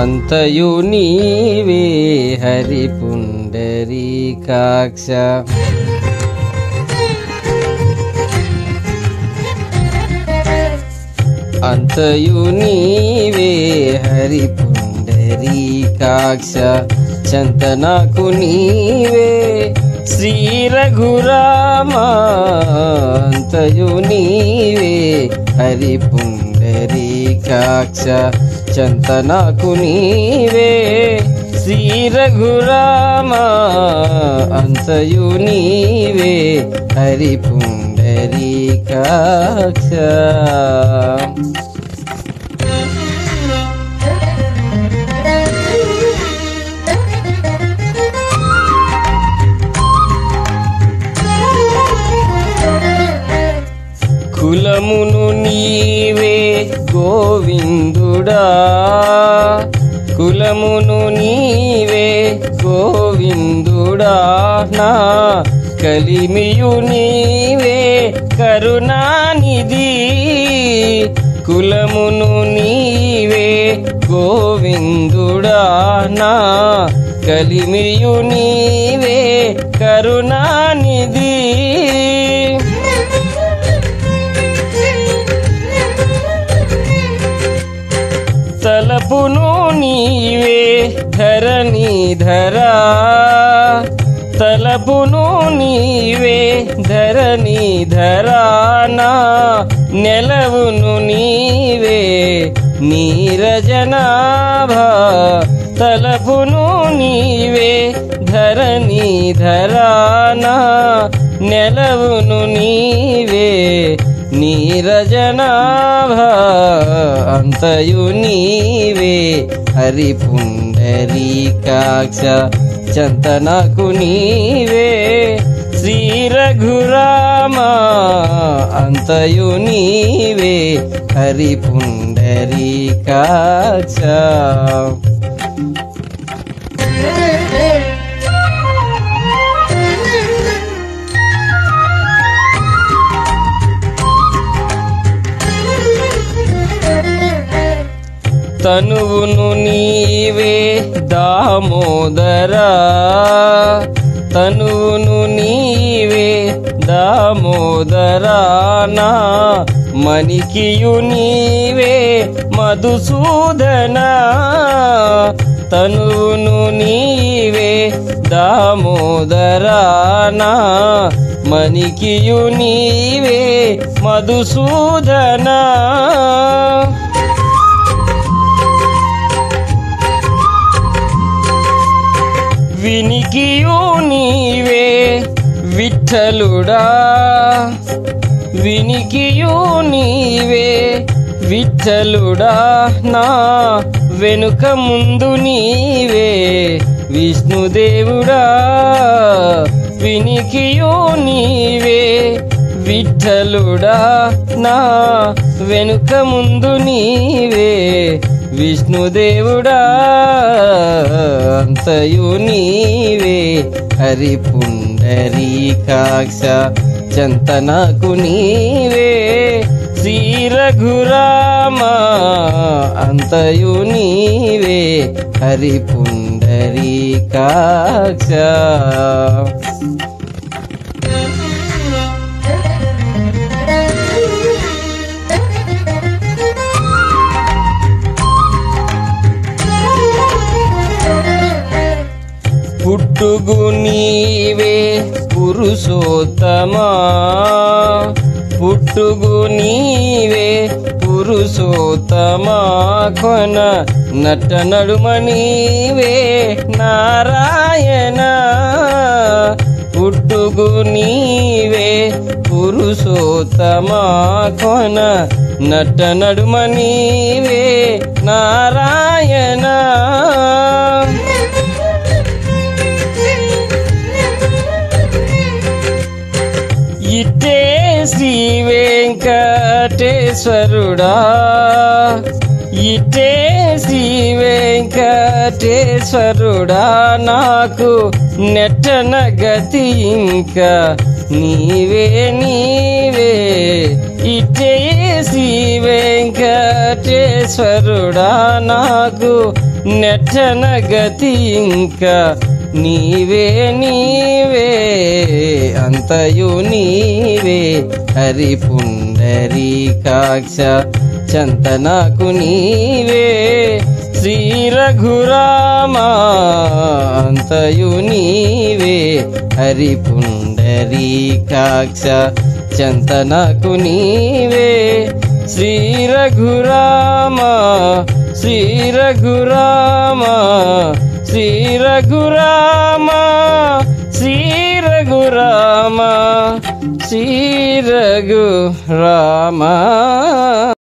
అంతయు నీవే హరి పుండరీకాక్ష అంతయు నీవే హరి పుండరీకాక్ష చంతనకు నీవే శ్రీ రఘురామ అంతయు నీవే హరి పుండరీకాక్ష చంతనకు నీవే శ్రీ రఘురామ అంతయు నీవే హరి పుండరీకాక్ష కులమును నీవే గోవిందుడా కులమును నీవే గోవిందుడా నా కలిమియు నీవే కరుణానిధి కులమును నీవే గోవిందుడా నా కలిమియు నీవే కరుణానిధి తలపును నీవే ధరణీధరా తలపును నీవే ధరణీధరానా నెలవును నీవే నీరజనాభా తలపును నీవే ధరణీధరానా నెలవును నీవే నీరజనాభా అంతయు నీవే హరి పుండరీకాక్ష చంతనకు నీవే శ్రీ రఘురామ అంతయు నీవే హరి పుండరీకాక్ష తనువును నీవే దామోదరా తనువును నీవే దామోదరా నా మణికియు నీవే మధుసూదనా తనువును నీవే దామోదరా నా మణికియు నీవే మధుసూదనా వినికియు నీవే విఠలుడా వినికియు నీవే విఠలుడా నా వెనుక ముందు నీవే విష్ణుదేవుడా వినికియు నీవే విఠలుడా నా వెనుక ముందు నీవే విష్ణుదేవుడా అంతయు నీవే హరి పుండరీకాక్ష చంతనకు నీవే శ్రీ రఘురామ అంతయు నీవే హరి పుండరీకాక్ష పుట్టుగు నీవే పురుషోత్తమా పుట్టుగు నీవే పురుషోత్తమా కొన నట నడుమ నీవే నారాయణ పుట్టుగు నీవే పురుషోత్తమా కొన నట నడుమ నీవే నారాయణ ఇట్టే శ్రీ వెంకటేశ్వరుడా ఇట్టే శ్రీ వెంకటేశ్వరుడా నాకు నెట్టన గతి ఇంకా నీవే నీవే ఇట్టే శ్రీ వెంకటేశ్వరుడా నాకు నెట్టన గతి ఇంకా నీవే నీవే అంతయు నీవే హరి పుండరీకాక్ష చంతనాకు నీవే శ్రీ రఘురామా అంతయు నీవే హరి పుండరీకాక్ష చంతనకు నీవే శ్రీ రఘురామా శ్రీ రఘురామా శ్రీ రఘురామా శ్రీ రఘురామా శ్రీ రఘురామా